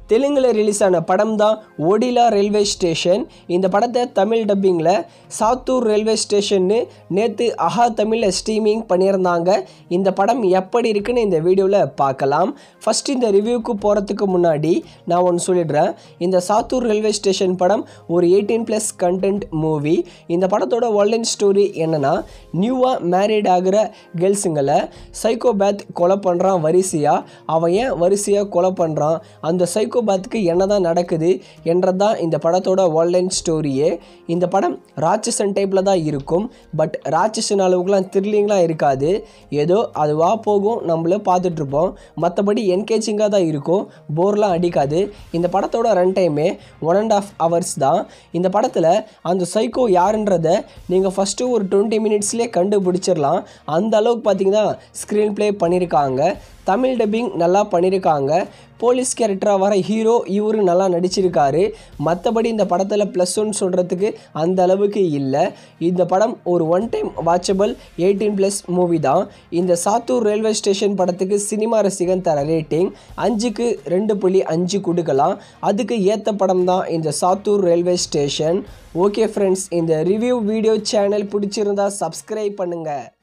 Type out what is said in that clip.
தெலுங்கில் ரிலீஸ் ஆன படம் தான் ஒடிலா ரயில்வே ஸ்டேஷன் இந்த படத்தை தமிழ் டப்பிங்கில் சாத்தூர் ரயில்வே ஸ்டேஷன்னு நேற்று அஹா தமிழில் ஸ்ட்ரீமிங் பண்ணியிருந்தாங்க இந்த படம் எப்படி இருக்குன்னு இந்த வீடியோவில் பார்க்கலாம் ஃபஸ்ட் இந்த ரிவ்யூக்கு போகிறதுக்கு முன்னாடி நான் ஒன்று சொல்லிடுறேன் இந்த சாத்தூர் ரயில்வே ஸ்டேஷன் படம் ஒரு எயிட்டீன் ப்ளஸ் கண்டென்ட் மூவி இந்த படத்தோட ஒன்லைன் ஸ்டோரி என்னென்னா நியூவாக மேரிட் ஆகிற கேர்ள்ஸுங்களை சைக்கோபேத் கொலை பண்ணுறான் வரிசையாக அவன் ஏன் வரிசையாக கொலை பண்ணுறான் அந்த சைக்கோபேத்துக்கு என்ன தான் நடக்குது என்றது தான் இந்த படத்தோட ஒன்லைன் ஸ்டோரியே இந்த படம் ராட்சசன் டைப்பில் தான் இருக்கும் பட் ராட்சசன் அளவுக்குலாம் த்ரில்லிங்லாம் இருக்காது ஏதோ அதுவாக போகும் நம்மள பார்த்துட்ருப்போம் மற்றபடி என்கேஜிங்காக தான் இருக்கும் போர்லாம் அடிக்காது இந்த படத்தோட ரன் டைமே ஒன் அண்ட் ஆஃப் ஹவர்ஸ் தான் இந்த படத்தில் அந்த சைக்கோ யாருன்றதை நீங்கள் ஃபஸ்ட்டு ஒரு டுவெண்ட்டி மினிட்ஸ்லேயே கண்டுபிடிச்சிடலாம் அந்த அளவுக்கு பார்த்தீங்கன்னா ஸ்க்ரீன் ப்ளே பண்ணியிருக்காங்க தமிழ் டப்பிங் நல்லா பண்ணியிருக்காங்க போலீஸ் கேரக்டராக வர ஹீரோ இவரு நல்லா நடிச்சிருக்காரு மற்றபடி இந்த படத்தில் ப்ளஸ் ஒன் சொல்கிறதுக்கு அந்த அளவுக்கு இல்லை இந்த படம் ஒரு one time watchable eighteen plus movie தான் இந்த சாத்தூர் ரயில்வே ஸ்டேஷன் படத்துக்கு சினிமா ரசிகன் தர ரேட்டிங் அஞ்சுக்கு ரெண்டு புள்ளி அஞ்சு கொடுக்கலாம் அதுக்கு ஏற்ற படம் தான் இந்த Sathur railway station okay friends இந்த ரிவ்யூ வீடியோ சேனல் பிடிச்சிருந்தா சப்ஸ்கிரைப் பண்ணுங்கள்